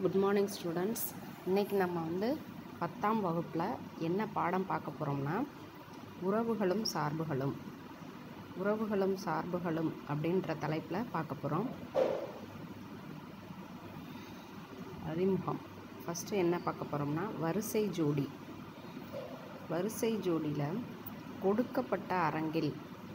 Good morning students இன்றைக்கி நம்ம வந்து பத்தாம் வகுப்பில் என்ன பாடம் பார்க்க போகிறோம்னா உறவுகளும் சார்புகளும் உறவுகளும் சார்புகளும் அப்படின்ற தலைப்பில் பார்க்க போகிறோம் அறிமுகம் ஃபஸ்ட்டு என்ன பார்க்க போகிறோம்னா வரிசை ஜோடி வரிசை ஜோடியில் கொடுக்கப்பட்ட அரங்கில்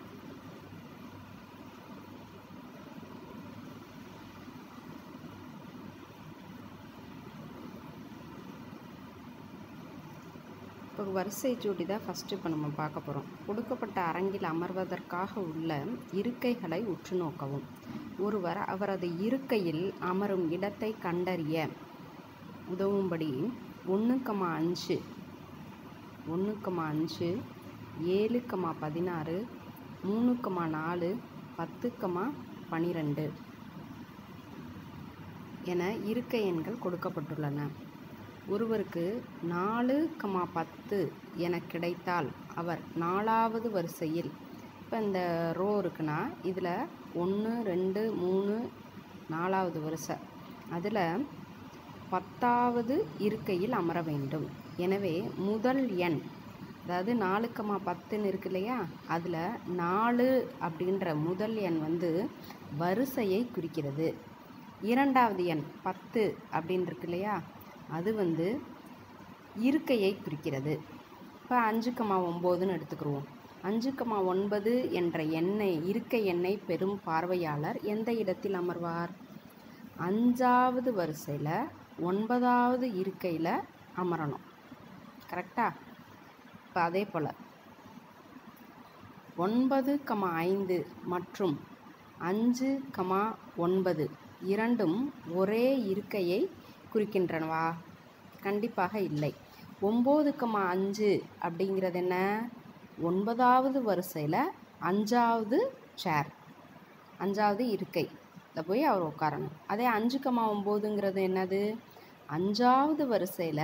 இப்போ வரிசை ஜோடி தான் ஃபஸ்ட்டு இப்போ நம்ம பார்க்க போகிறோம் கொடுக்கப்பட்ட அரங்கில் அமர்வதற்காக உள்ள இருக்கைகளை உற்று நோக்கவும் ஒருவர் அவரது இருக்கையில் அமரும் இடத்தை கண்டறிய உதவும்படி ஒன்று கமா அஞ்சு ஒன்று கமா அஞ்சு ஏழு கமா பதினாறு மூணு கமா நாலு பத்து கமா பனிரெண்டு என இருக்கை எண்கள் கொடுக்கப்பட்டுள்ளன ஒருவருக்கு நாலு கமா பத்து என கிடைத்தால் அவர் நாலாவது வரிசையில் இப்போ இந்த ரோ இருக்குன்னா இதில் ஒன்று ரெண்டு மூணு நாலாவது வரிசை அதில் பத்தாவது இருக்கையில் அமர வேண்டும் எனவே முதல் எண் அதாவது நாலு கமா பத்துன்னு இருக்கு இல்லையா அதில் நாலு அப்படின்ற முதல் எண் வந்து வரிசையை குறிக்கிறது இரண்டாவது எண் பத்து அப்படின்னு இருக்கு இல்லையா அது வந்து இருக்கையை குறிக்கிறது இப்போ அஞ்சு கமா ஒம்போதுன்னு எடுத்துக்கிடுவோம் அஞ்சு கமா ஒன்பது என்ற எண்ணை இருக்கை எண்ணை பெறும் பார்வையாளர் எந்த இடத்தில் அமர்வார் அஞ்சாவது வரிசையில் ஒன்பதாவது இருக்கையில் அமரணும் கரெக்டா இப்போ அதே போல் ஒன்பது கமா ஐந்து மற்றும் அஞ்சு கமா ஒன்பது இரண்டும் ஒரே இருக்கையை குறிக்கின்றனவா கண்டிப்பாக இல்லை ஒம்பது கமா அஞ்சு அப்படிங்கிறது என்ன ஒன்பதாவது வரிசையில் அஞ்சாவது சேர் அஞ்சாவது இருக்கை இதில் போய் அவர் உட்காரணும் அதே அஞ்சு கமா ஒம்போதுங்கிறது என்னது அஞ்சாவது வரிசையில்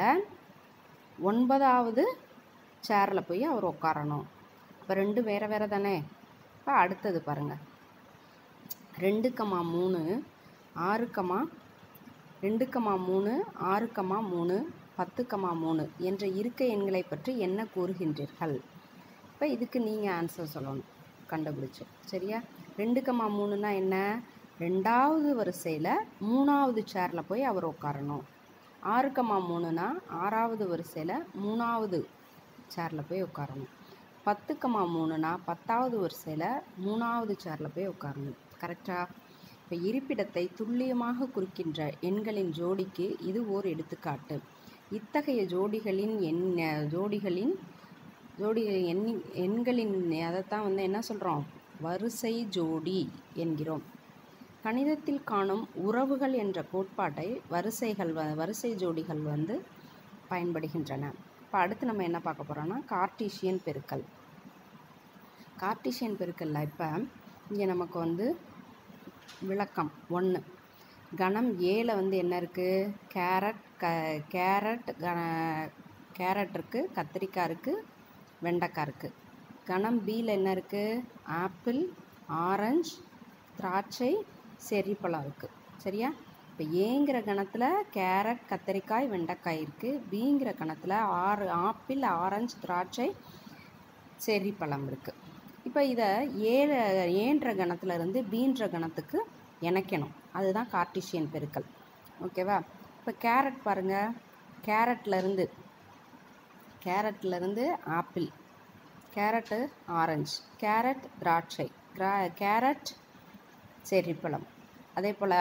ஒன்பதாவது சேரில் போய் அவர் உட்காரணும் இப்போ ரெண்டு வேறு வேறு தானே இப்போ அடுத்தது பாருங்கள் ரெண்டு கமா மூணு ஆறு கமா ரெண்டு கமா மூணு ஆறு கமா மூணு பத்து கமா மூணு என்ற இருக்கை எண்களை பற்றி என்ன கூறுகின்றீர்கள் இப்போ இதுக்கு நீங்கள் ஆன்சர் சொல்லணும் கண்டுபிடிச்சு சரியா ரெண்டு கமா மூணுனா என்ன ரெண்டாவது வரிசையில் மூணாவது சேரில் போய் அவர் உட்காரணும் ஆறு கமா மூணுனா ஆறாவது வரிசையில் மூணாவது சேரில் போய் உட்காரணும் பத்து கமா மூணுனா பத்தாவது வரிசையில் மூணாவது சேரில் போய் உட்காரணும் கரெக்டாக இப்போ இருப்பிடத்தை துல்லியமாக குறிக்கின்ற எண்களின் ஜோடிக்கு இது ஓர் எடுத்துக்காட்டு இத்தகைய ஜோடிகளின் எண் ஜோடிகளின் ஜோடி எண்ணி எண்களின் அதைத்தான் வந்து என்ன சொல்கிறோம் வரிசை ஜோடி என்கிறோம் கணிதத்தில் காணும் உறவுகள் என்ற கோட்பாட்டை வரிசைகள் வ வரிசை ஜோடிகள் வந்து பயன்படுகின்றன இப்போ அடுத்து நம்ம என்ன பார்க்க போகிறோம்னா கார்ட்டீசியன் பெருக்கல் கார்ட்டீசியன் பெருக்கல்ல இப்போ இங்கே நமக்கு வந்து விளக்கம் ஒன்று கணம் ஏல வந்து என்ன இருக்குது கேரட் க கேரட் கன கேரட் இருக்குது கத்திரிக்காய் இருக்குது வெண்டைக்காய் இருக்குது கணம் பியில் என்ன இருக்குது ஆப்பிள் ஆரஞ்சு திராட்சை செரிப்பழம் இருக்குது சரியா இப்போ ஏங்கிற கணத்தில் கேரட் கத்திரிக்காய் வெண்டைக்காய் இருக்குது பிங்கிற கணத்தில் ஆறு ஆப்பிள் ஆரஞ்சு திராட்சை செரிப்பழம் இருக்குது இப்போ இதை ஏழ ஏன்ற கணத்துல இருந்து பீன்ற கணத்துக்கு இணைக்கணும் அதுதான் கார்ட்டீசியன் பெருக்கல் ஓகேவா இப்போ கேரட் பாருங்கள் கேரட்லேருந்து கேரட்லேருந்து ஆப்பிள் கேரட்டு ஆரஞ்சு கேரட் திராட்சை கிரா கேரட் செரிப்பழம் அதே போல்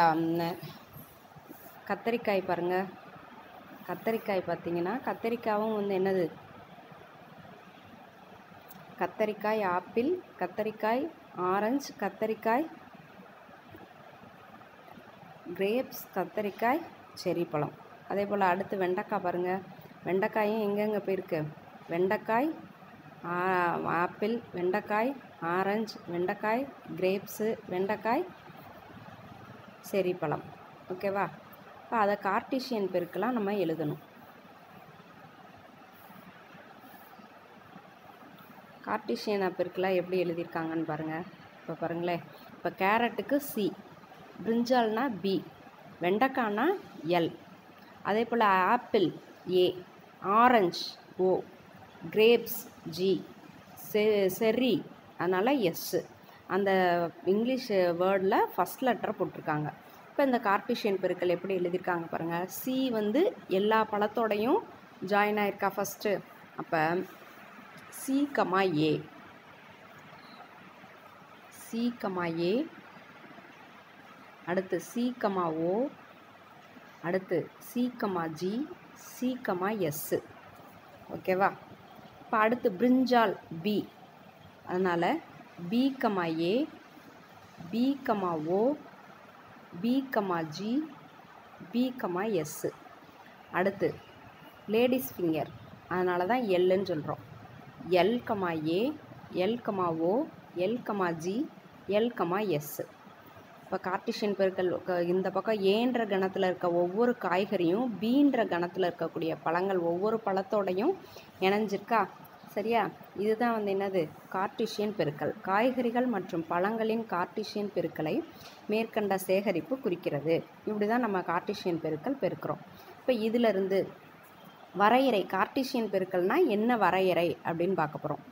கத்தரிக்காய் பாருங்கள் கத்தரிக்காய் பார்த்தீங்கன்னா கத்தரிக்காயும் வந்து என்னது கத்தரிக்காய் ஆப்பிள் கத்தரிக்காய் ஆரஞ்சு கத்தரிக்காய் கிரேப்ஸ் கத்தரிக்காய் செரி பழம் அதே போல் அடுத்து வெண்டைக்காய் பாருங்கள் வெண்டைக்காயும் எங்கெங்கே போயிருக்கு வெண்டைக்காய் ஆப்பிள் வெண்டைக்காய் ஆரஞ்சு வெண்டைக்காய் கிரேப்ஸு வெண்டைக்காய் செரி பழம் ஓகேவா இப்போ அதை கார்ட்டீசியன் பெருக்கெலாம் நம்ம எழுதணும் கார்ட்டீசியன் பெருக்கெலாம் எப்படி எழுதியிருக்காங்கன்னு பாருங்கள் இப்போ பாருங்களேன் இப்போ கேரட்டுக்கு சி பிரிஞ்சால்னா பி வெண்டைக்காய்னா எல் அதே போல் apple A orange O grapes G செ செர்ரி அதனால் எஸ்ஸு அந்த இங்கிலீஷ் வேர்டில் ஃபஸ்ட் லெட்டரை போட்டிருக்காங்க இப்போ இந்த கார்டிஷியன் பெருக்கல் எப்படி எழுதியிருக்காங்க பாருங்கள் சி வந்து எல்லா பழத்தோடையும் ஜாயின் ஆயிருக்கா ஃபஸ்ட்டு அப்போ C comma A C comma A அடுத்து சி கமா ஓ அடுத்து C comma G C comma S ஓகேவா இப்போ அடுத்து பிரிஞ்சால் பி அதனால் B comma A B comma O B comma G B comma S அடுத்து லேடிஸ் ஃபிங்கர் அதனால தான் எல்லுன்னு சொல்கிறோம் L comma A L comma O L comma G L comma S இப்போ கார்டிஷியன் பெருக்கல் க- இந்த பக்கம் ஏன்ற கணத்தில் இருக்க ஒவ்வொரு காய்கறியும் பீன்ற கணத்தில் இருக்கக்கூடிய பழங்கள் ஒவ்வொரு பழத்தோடையும் இணைஞ்சிருக்கா சரியா இதுதான் வந்து என்னது கார்டிஷியன் பெருக்கல் காய்கறிகள் மற்றும் பழங்களின் கார்டிஷியன் பெருக்கலை மேற்கண்ட சேகரிப்பு குறிக்கிறது இப்படி தான் நம்ம கார்டிஷியன் பெருக்கல் பெருக்கிறோம் இப்போ இதிலிருந்து வரையறை கார்டிஷியன் பெருக்கல்னா என்ன வரையறை அப்படின்னு பார்க்க போகிறோம்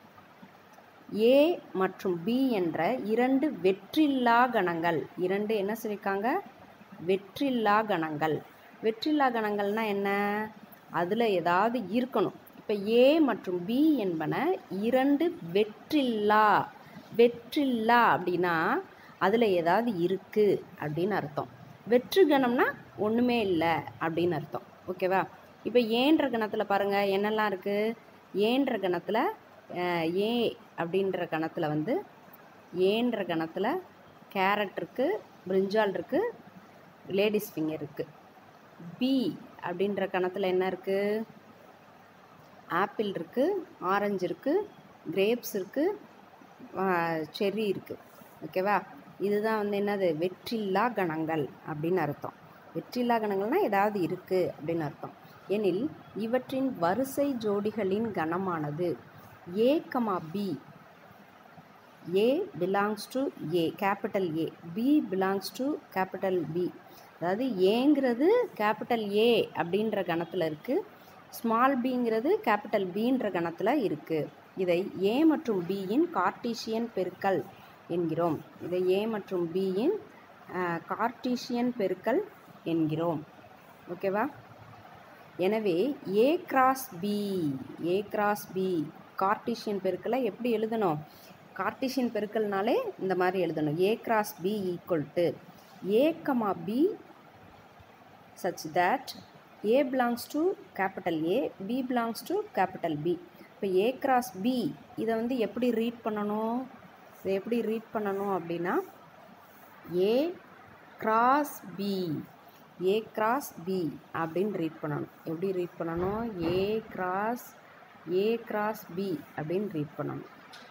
ஏ மற்றும் பி என்ற இரண்டு வெற்றில்லா கணங்கள் இரண்டு என்ன சொல்லியிருக்காங்க வெற்றில்லா கணங்கள் வெற்றில்லா கணங்கள்னா என்ன அதில் ஏதாவது இருக்கணும் இப்போ ஏ மற்றும் பி என்பன இரண்டு வெற்றில்லா வெற்றில்லா அப்படின்னா அதில் ஏதாவது இருக்குது அப்படின்னு அர்த்தம் வெற்று கணம்னா ஒன்றுமே இல்லை அப்படின்னு அர்த்தம் ஓகேவா இப்போ ஏன்ற கணத்தில் பாருங்கள் என்னெல்லாம் இருக்குது ஏன்ற கணத்தில் அஹ், ஏ அப்படின்ற கணத்தில் வந்து ஏன்ற கணத்தில் கேரட் இருக்குது பிரிஞ்சால் இருக்குது லேடிஸ் ஃபிங்கர் இருக்குது பி அப்படின்ற கணத்தில் என்ன இருக்குது ஆப்பிள் இருக்குது ஆரஞ்சு இருக்குது கிரேப்ஸ் இருக்குது செர்ரி இருக்குது ஓகேவா இதுதான் வந்து என்னது வெற்றில்லா கணங்கள் அப்படின்னு அர்த்தம் வெற்றில்லா கணங்கள்னால் ஏதாவது இருக்குது அப்படின்னு அர்த்தம் எனில் இவற்றின் வரிசை ஜோடிகளின் கணமானது A comma B A belongs to A capital A B belongs to capital B அதாவது ஏங்கிறது கேபிட்டல் ஏ அப்படின்ற கணத்தில் இருக்குது ஸ்மால் பிங்கிறது கேபிட்டல் பின்ற கணத்தில் இருக்குது இதை ஏ மற்றும் பியின் கார்ட்டீசியன் பெருக்கல் என்கிறோம் இதை ஏ மற்றும் பியின் கார்ட்டீசியன் பெருக்கல் என்கிறோம் ஓகேவா எனவே A cross B A cross B Cartesian பெருக்கலை எப்படி எழுதணும் கார்ட்டீசியன் பெருக்கல்னாலே இந்த மாதிரி எழுதணும் A cross B equal to A comma B such that A belongs to capital A, B belongs to capital B. இப்போ A cross B இதை வந்து எப்படி ரீட் பண்ணணும் இதை எப்படி ரீட் பண்ணணும் அப்படின்னா A cross B A cross B அப்படின்னு ரீட் பண்ணணும் எப்படி ரீட் பண்ணணும் A cross A cross B அப்படின்னு ரீட் பண்ணணும்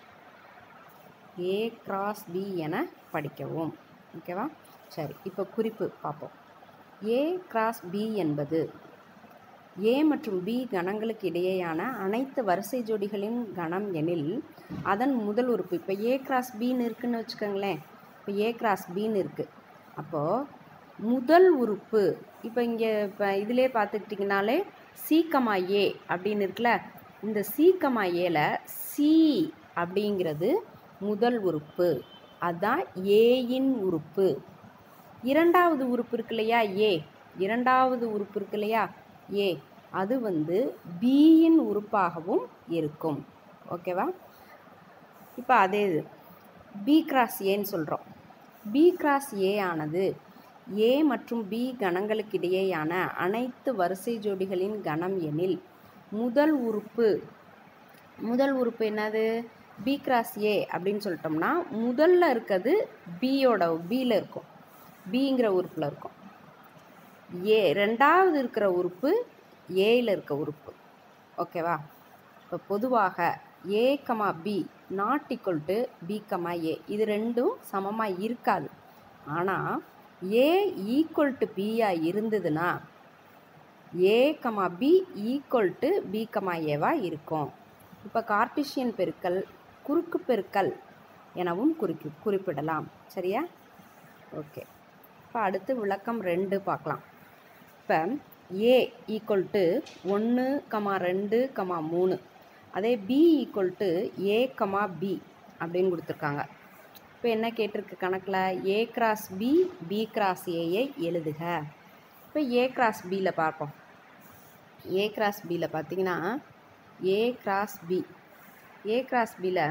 A cross B என படிக்கவும் ஓகேவா சரி இப்போ குறிப்பு பார்ப்போம் ஏ கிராஸ் பி என்பது ஏ மற்றும் பி கணங்களுக்கு இடையேயான அனைத்து வரிசை ஜோடிகளின் கணம் எனில் அதன் முதல் உறுப்பு இப்போ ஏ கிராஸ் பின்னு இருக்குன்னு வச்சுக்கோங்களேன் இப்போ ஏ கிராஸ் பின்னு இருக்குது அப்போது முதல் உறுப்பு இப்போ இங்கே இப்போ இதிலே பார்த்துக்கிட்டிங்கனாலே சீக்கமா ஏ அப்படின்னு இருக்குல்ல இந்த சீக்கமா ஏல சி அப்படிங்கிறது முதல் உறுப்பு அதுதான் ஏயின் உறுப்பு இரண்டாவது உறுப்பு இருக்கு இல்லையா ஏ இரண்டாவது உறுப்பு இருக்கு இல்லையா ஏ அது வந்து பியின் உறுப்பாகவும் இருக்கும் ஓகேவா இப்போ அதே இது பி கிராஸ் ஏன்னு சொல்கிறோம் பி கிராஸ் ஏ ஆனது ஏ மற்றும் பி கணங்களுக்கு இடையேயான அனைத்து வரிசை ஜோடிகளின் கணம் எனில் முதல் உறுப்பு முதல் உறுப்பு என்னது பி கிராஸ் ஏ அப்படின்னு சொல்லிட்டோம்னா முதல்ல இருக்கிறது பியோட பியில் இருக்கும் பிங்கிற உறுப்பில் இருக்கும் ஏ ரெண்டாவது இருக்கிற உறுப்பு ஏயில் இருக்க உறுப்பு ஓகேவா இப்போ பொதுவாக A comma B not equal to B comma A இது ரெண்டும் சமமாக இருக்காது ஆனால் ஏ ஈக்குவல் டு பியாக இருந்ததுன்னா A comma B equal to B comma ஏவாக இருக்கும் இப்போ கார்டிஷியன் பெருக்கல் குறுக்கு பெருக்கல் எனவும் குறிக்கு குறிப்பிடலாம் சரியா ஓகே இப்போ அடுத்து விளக்கம் ரெண்டு பார்க்கலாம் இப்போ ஏ ஈக்குவல் டு ஒன்று கமா ரெண்டு கமா மூணு அதே B equal to A comma B அப்படின்னு கொடுத்துருக்காங்க இப்போ என்ன கேட்டிருக்கு கணக்கில் A cross B B cross ஏயை எழுதுக இப்போ ஏ கிராஸ் பியில் பார்ப்போம் ஏ கிராஸ் பியில் பார்த்தீங்கன்னா A cross B A cross பியில்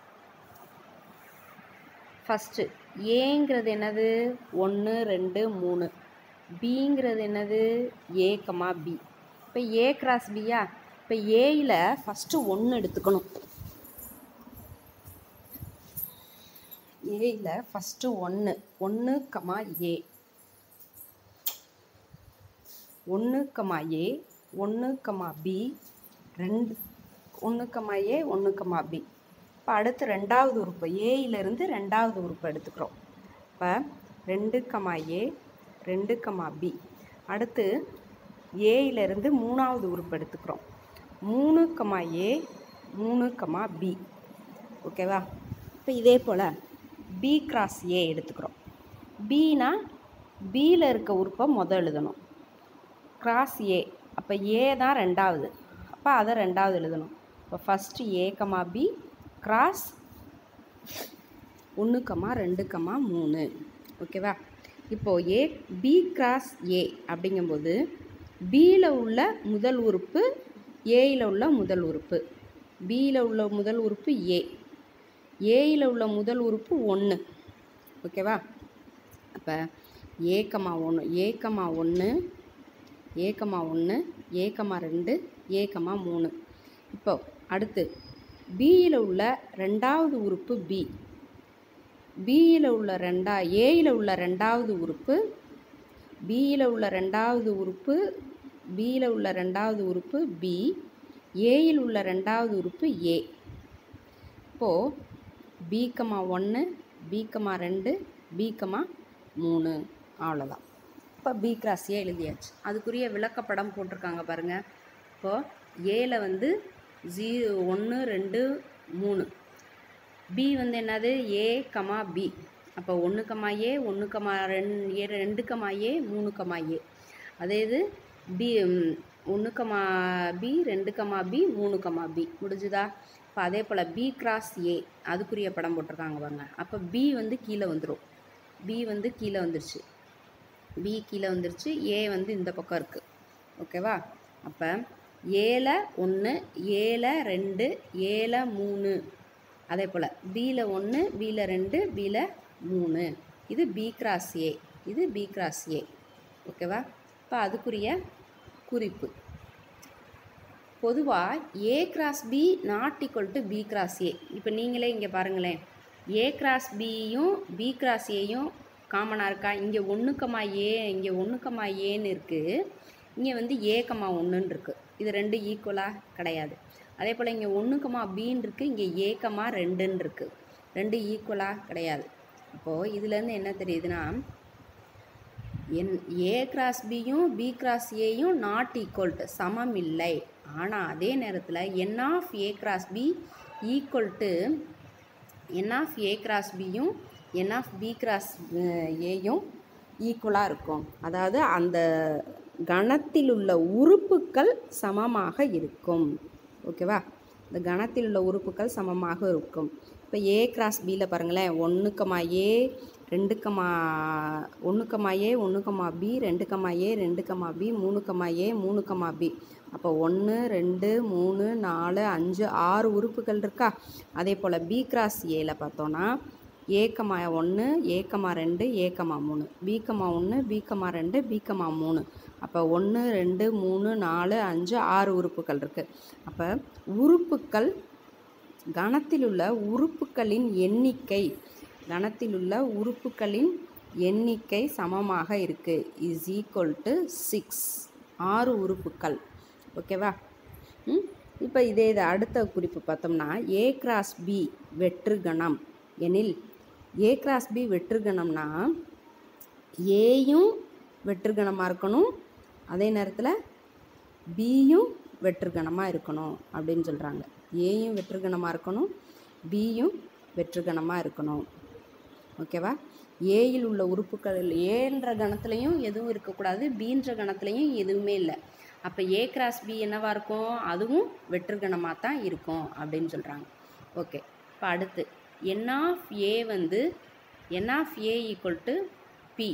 ஃபஸ்ட்டு ஏங்கிறது என்னது ஒன்று ரெண்டு மூணு பிங்கிறது என்னது ஏ கமா பி இப்போ ஏ கிராஸ் பியா இப்போ ஏயில் ஃபஸ்ட்டு ஒன்று எடுத்துக்கணும் ஏயில் ஃபஸ்ட்டு ஒன்று ஒன்று கமா ஏ ஒன்று கமா ஏ ஒன்று கமா பி ரெண்டு ஒன்று கமா ஏ ஒன்று கமா பி இப்போ அடுத்து ரெண்டாவது உறுப்பு ஏயிலிருந்து ரெண்டாவது உறுப்பு எடுத்துக்கிறோம் இப்போ ரெண்டு கமா ஏ ரெண்டு கமா பி அடுத்து ஏயிலிருந்து மூணாவது உறுப்பு எடுத்துக்கிறோம் மூணு கமா ஏ மூணு கமா பி ஓகேவா இப்போ இதே போல் பி கிராஸ் ஏ எடுத்துக்கிறோம் பினா பியில் இருக்க உறுப்பை மொதல் எழுதணும் கிராஸ் ஏ அப்போ ஏ தான் ரெண்டாவது அப்போ அதை ரெண்டாவது எழுதணும் இப்போ first A comma B cross ஒன்று கமா ரெண்டு கமா மூணு ஓகேவா இப்போது ஏ பி கிராஸ் ஏ அப்படிங்கும்போது பியில் உள்ள முதல் உறுப்பு ஏயில் உள்ள முதல் உறுப்பு பியில் உள்ள முதல் உறுப்பு ஏ ஏயில் உள்ள முதல் உறுப்பு ஒன்று ஓகேவா அப்போ ஏக்கமா ஒன்று ஏக்கமா ஒன்று ஏக்கமா ஒன்று ஏக்கமா ரெண்டு ஏக்கமா மூணு இப்போ அடுத்து பியில் உள்ள ரெண்டாவது உறுப்பு பி பியில் உள்ள ரெண்டா ஏயில் உள்ள ரெண்டாவது உறுப்பு பியில் உள்ள ரெண்டாவது உறுப்பு பியில் உள்ள ரெண்டாவது உறுப்பு பி ஏயில் உள்ள ரெண்டாவது உறுப்பு ஏ இப்போது பிகமா ஒன்று பிகமா ரெண்டு பிகமா மூணு அவ்வளோதான் இப்போ பி கிராஸ் ஏ எழுதியாச்சு அதுக்குரிய விளக்கப்படம் போட்டிருக்காங்க பாருங்கள் இப்போது ஏல வந்து ஜீ ஒன்று ரெண்டு மூணு பி வந்து என்னது ஏ கமா பி அப்போ ஒன்று கமா ஏ ஒன்று கமா ரெண் ஏ ரெண்டு கமா ஏ மூணு கமா ஏ அதே இது பி ஒன்று கமா பி ரெண்டு கமா பி மூணு கமா பி முடிஞ்சுதா இப்போ அதே போல் பி கிராஸ் ஏ அதுக்குரிய படம் போட்டிருக்காங்க பாருங்க அப்போ பி வந்து கீழே வந்துடும் பி வந்து கீழே வந்துருச்சு பி கீழே வந்துருச்சு ஏ வந்து இந்த பக்கம் இருக்குது ஓகேவா அப்போ ஏல ஒன்று ஏல ரெண்டு ஏல மூணு அதே போல் பியில் ஒன்று பியில் ரெண்டு பியில் மூணு இது பி கிராஸ் ஏ இது பி கிராஸ் ஏ ஓகேவா இப்போ அதுக்குரிய குறிப்பு பொதுவாக A cross B not equal to B cross A இப்போ நீங்களே இங்கே பாருங்களேன் ஏ கிராஸ் பியும் பி கிராஸ் ஏயும் காமனாக இருக்கா இங்கே ஒன்றுக்கமா ஏ இங்கே ஒன்றுக்கமா ஏன்னு இருக்குது இங்கே வந்து ஏக்கமா ஒன்றுன்னு இருக்குது இது ரெண்டு ஈக்குவலாக கிடையாது அதே போல் இங்கே ஒன்றுக்கமா பின்னு இருக்குது இங்கே ஏக்கமா ரெண்டுன்னு இருக்குது ரெண்டு ஈக்குவலாக கிடையாது அப்போது இதுலேருந்து என்ன தெரியுதுன்னா என் ஏ கிராஸ் பியும் பி கிராஸ் ஏயும் நாட் ஈக்குவல் டு சமம் இல்லை ஆனால் அதே நேரத்தில் n of A cross B equal to n of A cross பியும் என் ஆஃப் பி கிராஸ் ஏயும் ஈக்குவலாக இருக்கும் அதாவது அந்த கணத்தில் உள்ள உறுப்புக்கள் சமமாக இருக்கும் ஓகேவா இந்த கணத்தில் உள்ள உறுப்புக்கள் சமமாக இருக்கும் இப்போ ஏ கிராஸ் பியில் பாருங்களேன் ஒன்றுக்கமா ஏ ரெண்டுக்கமா ஒன்றுக்கமா ஏ ஒன்றுக்கமா பி ரெண்டுக்கமா ஏ ரெண்டுக்கமா பி மூணுக்கமா ஏ மூணுக்கமா பி அப்போ ஒன்று ரெண்டு மூணு நாலு அஞ்சு ஆறு உறுப்புகள் இருக்கா அதே போல் பி கிராஸ் ஏல பார்த்தோன்னா ஏக்கமா ஒன்று ஏக்கமா ரெண்டு ஏக்கமா மூணு பிக்கமா ஒன்று பிக்கமா ரெண்டு பிக்கமா மூணு அப்போ ஒன்று ரெண்டு மூணு நாலு அஞ்சு ஆறு உறுப்புகள் இருக்குது அப்போ உறுப்புக்கள் கணத்தில் உள்ள உறுப்புகளின் எண்ணிக்கை கணத்தில் உள்ள உறுப்புகளின் எண்ணிக்கை சமமாக இருக்குது இஸ் ஈக்குவல் டு சிக்ஸ் ஆறு உறுப்புக்கள் ஓகேவா ம் இப்போ இதே இது அடுத்த குறிப்பு பார்த்தோம்னா ஏ கிராஸ் பி வெற்று கணம் எனில் ஏ கிராஸ் பி வெற்று கணம்னா ஏயும் வெற்று கணமாக இருக்கணும் அதே நேரத்தில் பியும் வெற்று கணமாக இருக்கணும் அப்படின்னு சொல்கிறாங்க ஏயும் வெற்று கணமாக இருக்கணும் பியும் வெற்று கணமாக இருக்கணும் ஓகேவா ஏயில் உள்ள உறுப்புகள் ஏன்ற கணத்துலையும் எதுவும் இருக்கக்கூடாது பீன்ற கணத்துலையும் எதுவுமே இல்லை அப்போ ஏ கிராஸ் பி என்னவா இருக்கும் அதுவும் வெற்றுக்கணமாக தான் இருக்கும் அப்படின்னு சொல்கிறாங்க ஓகே இப்போ அடுத்து என் ஆஃப் ஏ வந்து n of A equal to B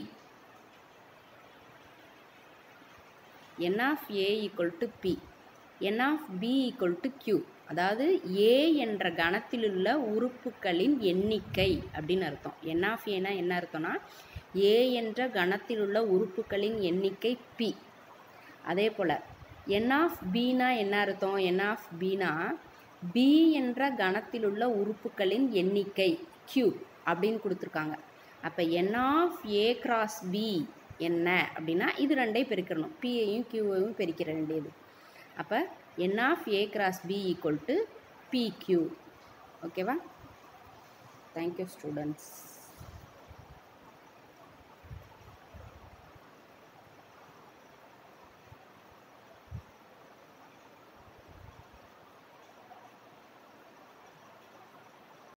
n of A equal to B n of B equal to Q அதாவது ஏ என்ற கணத்திலுள்ள உறுப்புகளின் எண்ணிக்கை அப்படின்னு அர்த்தம் என் ஆஃப் ஏனா என்ன அர்த்தம்னா ஏ என்ற கணத்திலுள்ள உறுப்புகளின் எண்ணிக்கை பி அதே போல் என் ஆஃப் பீனா என்ன அர்த்தம் என் ஆஃப் பீனா பி என்ற கணத்திலுள்ள உறுப்புகளின் எண்ணிக்கை கியூ அப்படின்னு கொடுத்துருக்காங்க அப்போ n of A cross B என்ன அப்படின்னா இது ரெண்டையும் பெருக்கணும் பியையும் கியூவையும் பெருக்கிற வேண்டியது அப்போ n of A cross B equal to B Q ஓகேவா தேங்க்யூ ஸ்டூடெண்ட்ஸ்